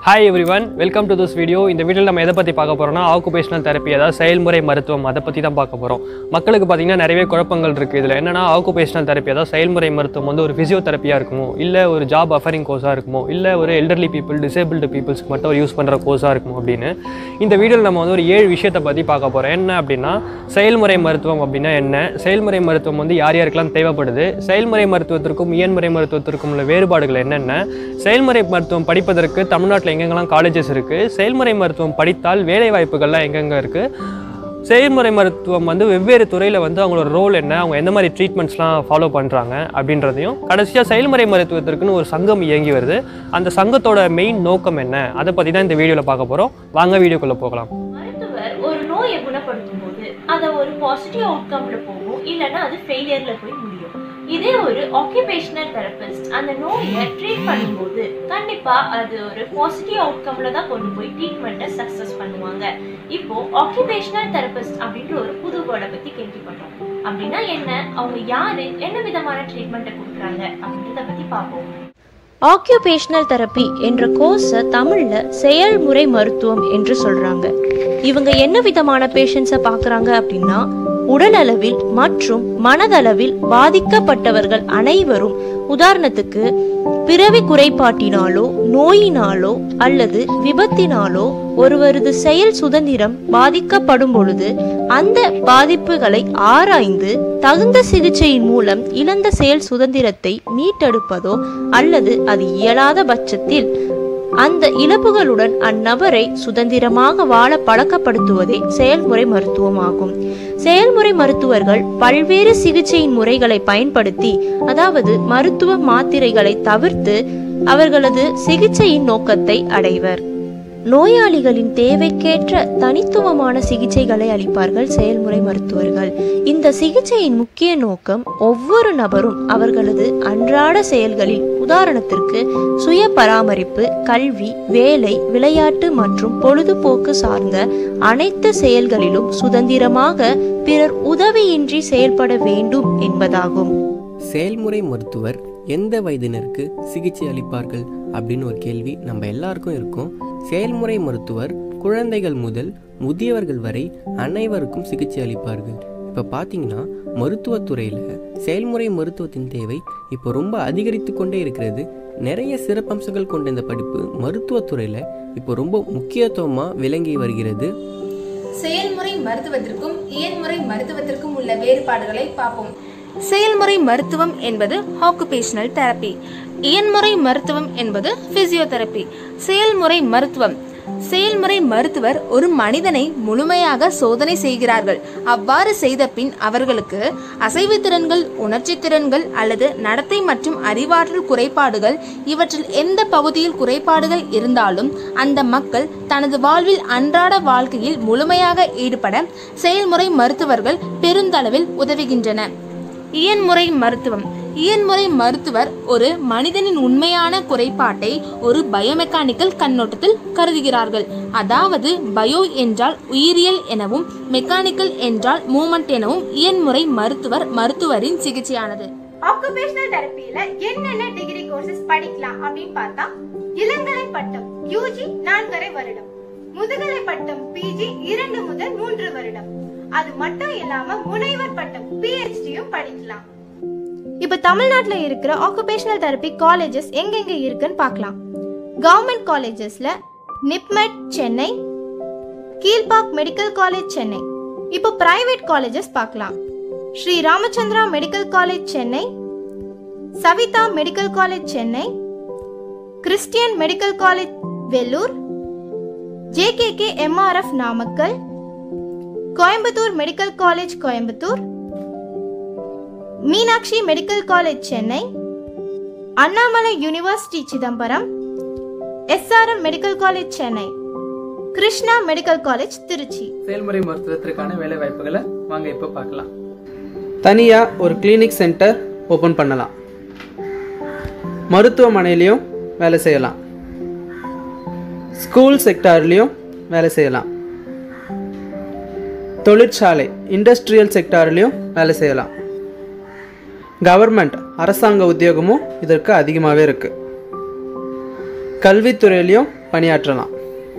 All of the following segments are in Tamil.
hi everyone welcome to this video இந்த வீடியோவில் நம்ம எதை பற்றி பார்க்க போகிறோம்னா ஆக்குபேஷனல் தெரப்பி அதாவது செயல்முறை மருத்துவம் அதை பற்றி தான் பார்க்க போகிறோம் மக்களுக்கு பார்த்தீங்கன்னா நிறையவே குழப்பங்கள் இருக்குது இதில் என்னன்னா ஆக்குபேஷனல் தெரப்பி அதாவது செயல்முறை மருத்துவம் வந்து ஒரு ஃபிசியோதெரப்பியாக இருக்குமோ இல்லை ஒரு ஜாப் அஃபரிங் கோர்ஸாக இருக்குமோ இல்லை ஒரு எல்டர்லி பீப்புள் டிசேபிள்டு பீப்புள்ஸ்க்கு மட்டும் யூஸ் பண்ணுற கோர்ஸாக இருக்குமோ அப்படின்னு இந்த வீடியோவில் நம்ம வந்து ஒரு ஏழு விஷயத்தை பற்றி பார்க்க போகிறோம் என்ன அப்படின்னா செயல்முறை மருத்துவம் அப்படின்னா என்ன செயல்முறை மருத்துவம் வந்து யார் யாருக்கெல்லாம் தேவைப்படுது செயல்முறை மருத்துவத்திற்கும் இயன்முறை மருத்துவத்திற்கும் உள்ள வேறுபாடுகள் என்னென்ன செயல்முறை மருத்துவம் படிப்பதற்கு தமிழ்நாட்டில் எங்கெங்கெல்லாம் காலேஜஸ் இருக்குது செயல்முறை மருத்துவம் படித்தால் வேலை வாய்ப்புகள்லாம் எங்கெங்கே இருக்குது செயல்முறை மருத்துவம் வந்து வெவ்வேறு துறையில் வந்து அவங்களோட ரோல் என்ன அவங்க எந்த மாதிரி ட்ரீட்மெண்ட்ஸ்லாம் ஃபாலோ பண்ணுறாங்க அப்படின்றதையும் கடைசியாக செயல்முறை மருத்துவத்திற்குன்னு ஒரு சங்கம் இயங்கி வருது அந்த சங்கத்தோட மெயின் நோக்கம் என்ன அதை பற்றி தான் இந்த வீடியோவில் பார்க்க போகிறோம் வாங்க வீடியோக்குள்ளே போகலாம் மருத்துவர் ஒரு நோயை குணப்படுத்தும் போது அதை ஒரு பாசிட்டிவ் அவுட்கம்ல போகும் இல்லைன்னா அது ஃபெயிலியர்ல போய் முடியும் இதே ஒரு ஆக்குபேஷனல் தெரபிஸ்ட் அந்த நோயை ட்ரீட் பண்ணும்போது கண்டிப்பா அது ஒரு பாசிட்டிவ் அவுட்கம்ல தான் கொண்டு போய் ட்ரீட்மெண்ட்டை சக்சஸ் பண்ணுவாங்க இப்போ ஆக்குபேஷனல் தெரபிஸ்ட் அப்படின்ற ஒரு புது வேர்டை பத்தி கேள்விப்பட்டோம் அப்படின்னா என்ன அவங்க யாரு என்ன விதமான ட்ரீட்மெண்ட்டை கொடுக்குறாங்க அப்படின்றத பத்தி பார்ப்போம் ஆக்கியூபேஷனல் தெரப்பி என்ற கோர்ஸை தமிழில் செயல்முறை மருத்துவம் என்று சொல்கிறாங்க இவங்க என்ன விதமான பேஷண்ட்ஸை பார்க்குறாங்க அப்படின்னா உடலளவில் மற்றும் மனதளவில் பாதிக்கப்பட்டவர்கள் அனைவரும் உதாரணத்துக்கு பிறவி குறைபாட்டினாலோ நோயினாலோ அல்லது விபத்தினாலோ ஒருவரது செயல் சுதந்திரம் பாதிக்கப்படும் பொழுது அந்த பாதிப்புகளை ஆராய்ந்து தகுந்த சிகிச்சையின் மூலம் இழந்த செயல் சுதந்திரத்தை மீட்டெடுப்பதோ அல்லது அது இயலாத பட்சத்தில் அந்த இழப்புகளுடன் அந்நபரை சுதந்திரமாக வாழ பழக்கப்படுத்துவதே செயல்முறை மருத்துவமாகும் செயல்முறை மருத்துவர்கள் பல்வேறு சிகிச்சையின் முறைகளை பயன்படுத்தி அதாவது மருத்துவ மாத்திரைகளை தவிர்த்து அவர்களது சிகிச்சையின் நோக்கத்தை அடைவர் நோயாளிகளின் தேவைக்கேற்ற தனித்துவமான சிகிச்சைகளை அளிப்பார்கள் செயல்முறை மருத்துவர்கள் இந்த சிகிச்சையின் முக்கிய நோக்கம் ஒவ்வொரு நபரும் அவர்களது அன்றாட செயல்களில் உதாரணத்திற்கு சுய பராமரிப்பு கல்வி வேலை விளையாட்டு மற்றும் பொழுதுபோக்கு சார்ந்த அனைத்து செயல்களிலும் சுதந்திரமாக பிறர் உதவியின்றி செயல்பட வேண்டும் என்பதாகும் செயல்முறை மருத்துவர் எந்த வயதினருக்கு சிகிச்சை அளிப்பார்கள் அப்படின்னு ஒரு கேள்வி நம்ம எல்லாருக்கும் இருக்கும் செயல்முறை மருத்துவர் குழந்தைகள் முதல் முதியவர்கள் வரை அனைவருக்கும் சிகிச்சை அளிப்பார்கள் இப்போ பார்த்தீங்கன்னா மருத்துவத்துறையில் செயல்முறை மருத்துவத்தின் தேவை இப்போ ரொம்ப அதிகரித்து கொண்டே இருக்கிறது நிறைய சிறப்பம்சங்கள் கொண்ட இந்த படிப்பு மருத்துவத்துறையில் இப்போ ரொம்ப முக்கியத்துவமாக விளங்கி வருகிறது செயல்முறை மருத்துவத்திற்கும் இயன்முறை மருத்துவத்திற்கும் உள்ள வேறுபாடுகளை பார்ப்போம் செயல்முறை மருத்துவம் என்பது ஆக்குபேஷனல் தெரப்பி இயன்முறை மருத்துவம் என்பது பிசியோதெரப்பி செயல்முறை மருத்துவம் செயல்முறை மருத்துவர் ஒரு மனிதனை முழுமையாக சோதனை செய்கிறார்கள் அவ்வாறு செய்த பின் அவர்களுக்கு அசைவு திறன்கள் உணர்ச்சி திறன்கள் அல்லது நடத்தை மற்றும் அறிவாற்றல் குறைபாடுகள் இவற்றில் எந்த பகுதியில் குறைபாடுகள் இருந்தாலும் அந்த மக்கள் தனது வாழ்வில் அன்றாட வாழ்க்கையில் முழுமையாக ஈடுபட செயல்முறை மருத்துவர்கள் பெருந்தளவில் உதவுகின்றன இயன்முறை மருத்துவம் இயன்முறை மருத்துவர் ஒரு மனிதனின் உண்மையான குறைபாட்டை ஒரு பயோமெக்கானிக்கல் கண்ணோட்டத்தில் கருதுகிறார்கள் அதாவது பயோ என்றால் உயிரியல் எனவும் மெக்கானிக்கல் என்றால் மூமெண்ட் எனவும் இயன்முறை மருத்துவர் மருத்துவரின் சிகிச்சையானது ஆக்குபேஷனல் தெரப்பியில என்னென்ன டிகிரி கோர்சஸ் படிக்கலாம் அப்படின்னு பார்த்தா இளங்கலை பட்டம் யூஜி நான்கரை வருடம் முதுகலை பட்டம் பிஜி இரண்டு முதல் மூன்று வருடம் அது மட்டும் இல்லாம முனைவர் பட்டம் பிஹெச்டியும் படிக்கலாம் இப்போ தமிழ்நாட்டில் இருக்கிற ஆக்குபேஷனல் தெரப்பி காலேஜஸ் எங்கெங்க இருக்குன்னு பார்க்கலாம் கவர்மெண்ட் காலேஜஸ்ல NIPMED Chennai Kilpauk medical college Chennai இப்போ பிரைவேட் காலேஜஸ் பார்க்கலாம் Sri Ramachandra medical college Chennai Saveetha medical college Chennai Christian medical college Vellore JKK MRF Namakkal Coimbatore medical college Coimbatore Meenakshi medical college Chennai Annamalai university Chidambaram SRM medical college Chennai Krishna medical college Trichy செயல்முறை மருத்துவத்திற்கான வேலை வாய்ப்புகளை வாங்க இப்போ பார்க்கலாம் தனியாக ஒரு கிளினிக் சென்டர் ஓப்பன் பண்ணலாம் மருத்துவமனையிலையும் வேலை செய்யலாம் ஸ்கூல் செக்டார்லேயும் வேலை செய்யலாம் தொழிற்சாலை இண்டஸ்ட்ரியல் செக்டார்லேயும் வேலை செய்யலாம் கவர்மெண்ட் அரசாங்க உத்தியோகமும் இதற்கு அதிகமாகவே இருக்குது கல்வித்துறையிலையும் பணியாற்றலாம்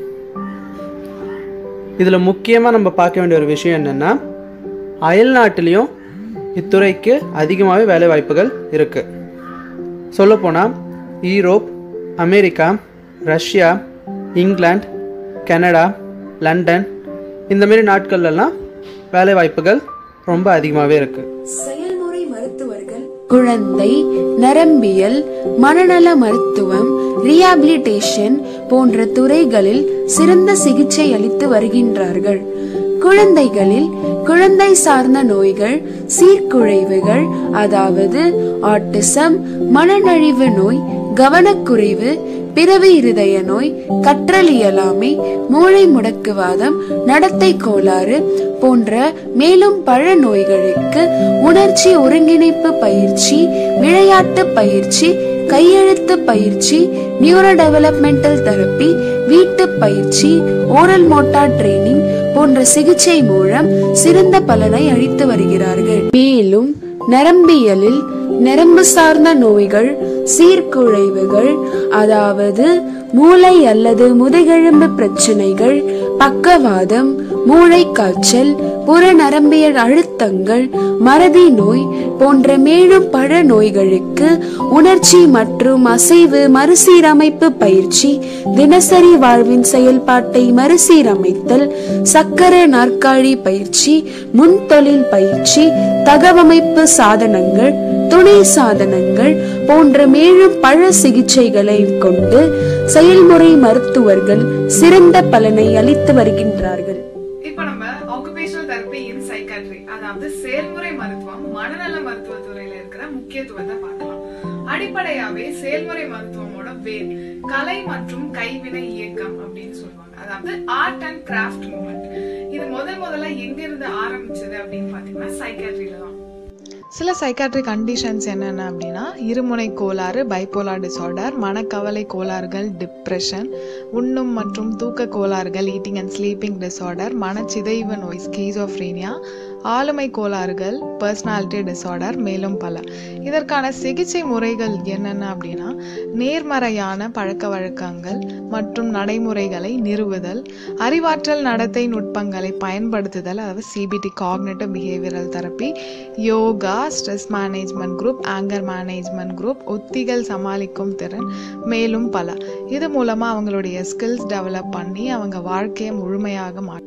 இதில் முக்கியமாக நம்ம பார்க்க வேண்டிய ஒரு விஷயம் என்னென்னா அயல்நாட்டிலையும் இத்துறைக்கு அதிகமாகவே வேலை வாய்ப்புகள் இருக்குது சொல்லப்போனால் ஈரோப் அமெரிக்கா ரஷ்யா இங்கிலாந்து கனடா லண்டன் இந்த மாதிரி நாட்கள்லாம் வேலை வாய்ப்புகள் ரொம்ப அதிகமாகவே இருக்குது செயல்முறை மருத்துவர்கள் குழந்தை நரம்பியல் மனநல மருத்துவம் ரீஹாபிலிட்டேஷன் போன்ற துறைகளில் சிறந்த சிகிச்சை அளித்து வருகின்றார்கள் குழந்தைகளில் குழந்தை சார்ந்த நோய்கள் சீர்குழைவுகள் அதாவது ஆட்டிசம் மனநழிவு நோய் கவனக்குறைவு பிறவி இருதய நோய் கற்றல் இயலாமை மூளை முடக்குவாதம் நடத்தை கோளாறு போன்ற மேலும் பல நோய்களுக்கு உணர்ச்சி ஒருங்கிணைப்பு பயிற்சி விளையாட்டு பயிற்சி கையெழுத்து பயிற்சி நியூரோ டெவலப்மெண்டல் தெரப்பி வீட்டு பயிற்சி ஓரல் மோட்டார் ட்ரைனிங் போன்ற சிகிச்சை மூலம் சிறந்த பலனை அளித்து வருகிறார்கள் மேலும் நரம்பியலில் நரம்பு சார்ந்த நோய்கள் சீர்குழைவுகள் அதாவது மூளை அல்லது முதுகெலும்பு பிரச்சனைகள் பக்கவாதம் மூளை காய்ச்சல் புறநரம்பியல் அழுத்தங்கள் மறதி நோய் போன்ற மேலும் பல நோய்களுக்கு உணர்ச்சி மற்றும் அசைவு மறுசீரமைப்பு பயிற்சி தினசரி வாழ்வின் செயல்பாட்டை மறுசீரமைத்தல் சக்கர நாற்காலி பயிற்சி முன்தொழில் பயிற்சி தகவமைப்பு சாதனங்கள் துணை சாதனங்கள் போன்ற மேலும் பல சிகிச்சைகளை கொண்டு செயல்முறை மருத்துவர்கள் சிறந்த பலனை அளித்து வருகின்றார்கள் இப்போ நம்ம ஆக்குபேஷனல் தெரப்பி இன் சைக்காட்ரி அதாவது செயல்முறை மருத்துவம் மனநல மருத்துவ துறையில இருக்கிற முக்கியத்துவத்தை பார்க்கலாம் அடிப்படையாவே செயல்முறை மருத்துவமோட வேர் கலை மற்றும் கைவினை இயக்கம் அப்படின்னு சொல்லுவாங்க அதாவது ஆர்ட் அண்ட் கிராஃப்ட் மூவ்மெண்ட் இது முதல் முதல்ல எங்க இருந்து ஆரம்பிச்சது அப்படின்னு பாத்தீங்கன்னா சைக்காட்ரியில தான் சில சைக்காட்ரிக் கண்டிஷன்ஸ் என்னென்ன அப்படின்னா இருமுனை கோளாறு பைப்போலார் டிசார்டர் மனக்கவலை கோளாறுகள் டிப்ரெஷன் உண்ணும் மற்றும் தூக்க கோளாறுகள் ஈட்டிங் அண்ட் ஸ்லீப்பிங் டிசார்டர் மனச்சிதைவு நோய் ஸ்கீசோஃப்ரீனியா ஆளுமை கோளாறுகள் பர்சனாலிட்டி டிசார்டர் மேலும் பல இதற்கான சிகிச்சை முறைகள் என்னென்ன அப்படின்னா நேர்மறையான பழக்க வழக்கங்கள் மற்றும் நடைமுறைகளை நிறுவுதல் அறிவாற்றல் நடத்தை நுட்பங்களை பயன்படுத்துதல் அதாவது CBT cognitive behavioural therapy yoga stress management group anger management group உத்திகள் சமாளிக்கும் திறன் மேலும் பல இது மூலமாக அவங்களுடைய ஸ்கில்ஸ் டெவலப் பண்ணி அவங்க வாழ்க்கையை முழுமையாக மா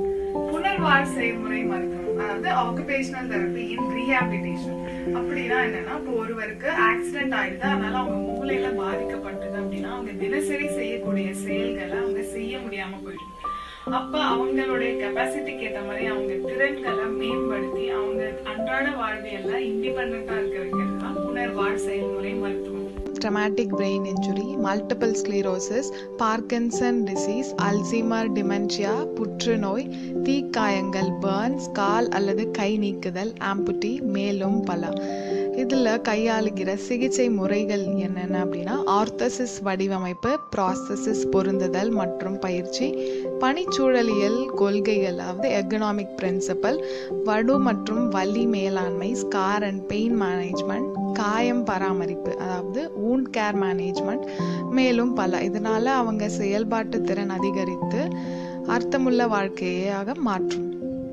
புனர்வாழ் செயல்முறை மருத்துவம் அதாவது ஆக்குபேஷனல் தெரப்பி இன் ரீஹாபிலிட்டேஷன் அப்படின்னா என்னன்னா இப்போ ஒருவருக்கு ஆக்சிடென்ட் ஆயிடுது அதனால அவங்க மூளையில பாதிக்கப்பட்டது அப்படின்னா அவங்க தினசரி செய்யக்கூடிய செயல்களை அவங்க செய்ய முடியாம போயிடுது அப்ப அவங்களுடைய கெப்பாசிட்டிக்கு ஏத்த மாதிரி அவங்க திறன்களை மேம்படுத்தி அவங்க அன்றாட வாழ்வியல்ல இண்டிபெண்டா இருக்க வைக்கிறது தான் புனர்வாழ் செயல்முறை மருத்துவம் traumatic brain injury, multiple sclerosis, Parkinson disease Alzheimer dementia புற்றுநோய் தீக்காயங்கள் பர்ன்ஸ் கால் அல்லது கை நீக்குதல் ஆம்புட்டி மேலும் பல இதில் கையாளுகிற சிகிச்சை முறைகள் என்னென்ன அப்படின்னா ஆர்த்தசிஸ் வடிவமைப்பு ப்ராசஸிஸ் பொருந்துதல் மற்றும் பயிற்சி பணிச்சூழலியல் கொள்கைகள் அதாவது எக்கனாமிக் பிரின்சிபல் வடு மற்றும் வலி மேலாண்மை ஸ்கார் அண்ட் பெயின் மேனேஜ்மெண்ட் காயம் பராமரிப்பு அதாவது wound கேர் மேனேஜ்மெண்ட் மேலும் பல இதனால அவங்க செயல்பாட்டு திறன் அதிகரித்து அர்த்தமுள்ள வாழ்க்கையாக மாற்றும்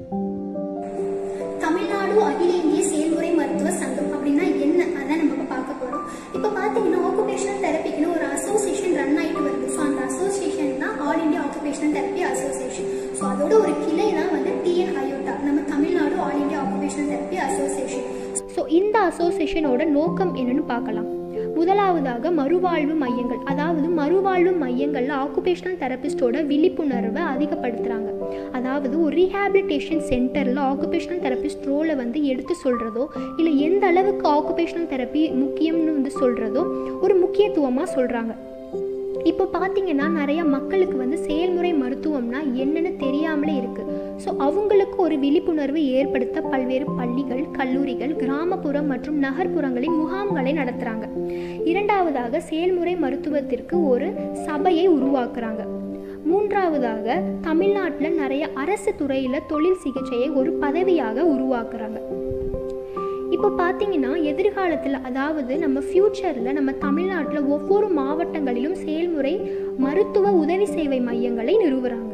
தமிழ்நாடு அகில இந்திய செயல்முறை மருத்துவ சங்கம் அப்படின்னா என்ன அதான் நம்ம இப்ப பார்க்க போறோம் இப்போ பார்த்தீங்கன்னா ஆக்குபேஷனல் தெரப்பிக்குன்னு ஒரு அசோசியேஷன் ரன் ஆயிட்டு வருது ஸோ அந்த அசோசியேஷன் தான் all India occupational therapy association so அதோட ஒரு கிளை தான் வந்து டிஎன் அயோட்டா நம்ம Tamil Nadu all India occupational therapy association so இந்த அசோசியேஷனோட நோக்கம் என்னன்னு பார்க்கலாம் முதலாவதாக மறுவாழ்வு மையங்கள் அதாவது மறுவாழ்வு மையங்களில் ஆக்குபேஷனல் தெரபிஸ்டோட விழிப்புணர்வை அதிகப்படுத்துகிறாங்க அதாவது ஒரு ரீஹாபிலிட்டேஷன் சென்டரில் ஆக்குபேஷனல் தெரபிஸ்ட் ரோலை வந்து எடுத்து சொல்கிறதோ இல்லை எந்த அளவுக்கு ஆக்குபேஷனல் தெரப்பி முக்கியம்னு வந்து சொல்கிறதோ ஒரு முக்கியத்துவமாக சொல்கிறாங்க இப்போ பார்த்தீங்கன்னா நிறைய மக்களுக்கு வந்து செயல்முறை மருத்துவம்னா என்னன்னு தெரியாமலே இருக்குது ஸோ அவங்களுக்கு ஒரு விழிப்புணர்வு ஏற்படுத்த பல்வேறு பள்ளிகள் கல்லூரிகள் கிராமப்புறம் மற்றும் நகர்ப்புறங்களில் முகாம்களை நடத்துகிறாங்க இரண்டாவதாக செயல்முறை மருத்துவத்திற்கு ஒரு சபையை உருவாக்குறாங்க மூன்றாவதாக தமிழ்நாட்டில் நிறைய அரசு துறையில் தொழில் சிகிச்சையை ஒரு பதவியாக உருவாக்குறாங்க இப்போ பார்த்தீங்கன்னா எதிர்காலத்தில் அதாவது நம்ம ஃப்யூச்சரில் நம்ம தமிழ்நாட்டில் ஒவ்வொரு மாவட்டங்களிலும் செயல்முறை மருத்துவ உதவி சேவை மையங்களை நிறுவுறாங்க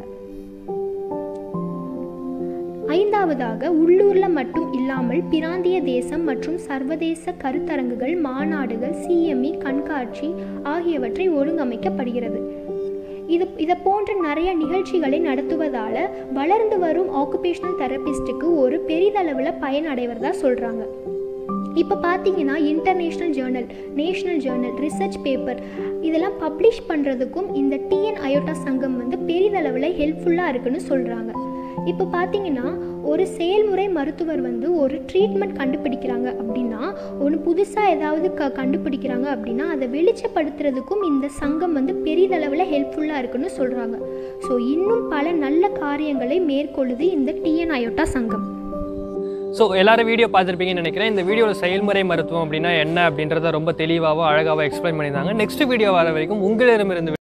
ஐந்தாவதாக உள்ளூர்ல மட்டும் இல்லாமல் பிராந்திய தேசம் மற்றும் சர்வதேச கருத்தரங்குகள் மாநாடுகள் சிஎம்இ கண்காட்சி ஆகியவற்றை ஒருங்கமைக்கப்படுகிறது இது இதை போன்ற நிறைய நிகழ்ச்சிகளை நடத்துவதால வளர்ந்து வரும் ஆக்குபேஷனல் தெரபிஸ்ட்டுக்கு ஒரு பெரிதளவில் பயன் அடைவதா சொல்கிறாங்க இப்போ பார்த்தீங்கன்னா international journal national journal research paper இதெல்லாம் பப்ளிஷ் பண்ணுறதுக்கும் இந்த டிஎன் அயோட்டா சங்கம் வந்து பெரிதளவில் ஹெல்ப்ஃபுல்லாக இருக்குன்னு சொல்கிறாங்க இப்போ பார்த்தீங்கன்னா ஒரு செயல்முறை மருத்துவர் வந்து ஒரு ட்ரீட்மெண்ட் கண்டுபிடிக்கிறாங்க அப்படின்னா ஒன்று புதுசாக ஏதாவது க கண்டுபிடிக்கிறாங்க அப்படின்னா அதை வெளிச்சப்படுத்துறதுக்கும் இந்த சங்கம் வந்து பெரிதளவில் ஹெல்ப்ஃபுல்லாக இருக்குன்னு சொல்கிறாங்க ஸோ இன்னும் பல நல்ல காரியங்களை மேற்கொள்ளுது இந்த டிஎன் அயோட்டா சங்கம் ஸோ எல்லாரும் வீடியோ பார்த்துருப்பீங்கன்னு நினைக்கிறேன் இந்த வீடியோவில் செயல்முறை மருத்துவம் அப்படின்னா என்ன அப்படின்றத ரொம்ப தெளிவாகவும் அழகாகவும் எக்ஸ்பிளைன் பண்ணியிருந்தாங்க நெக்ஸ்ட் வீடியோ வர வரைக்கும் உங்களிடமிருந்து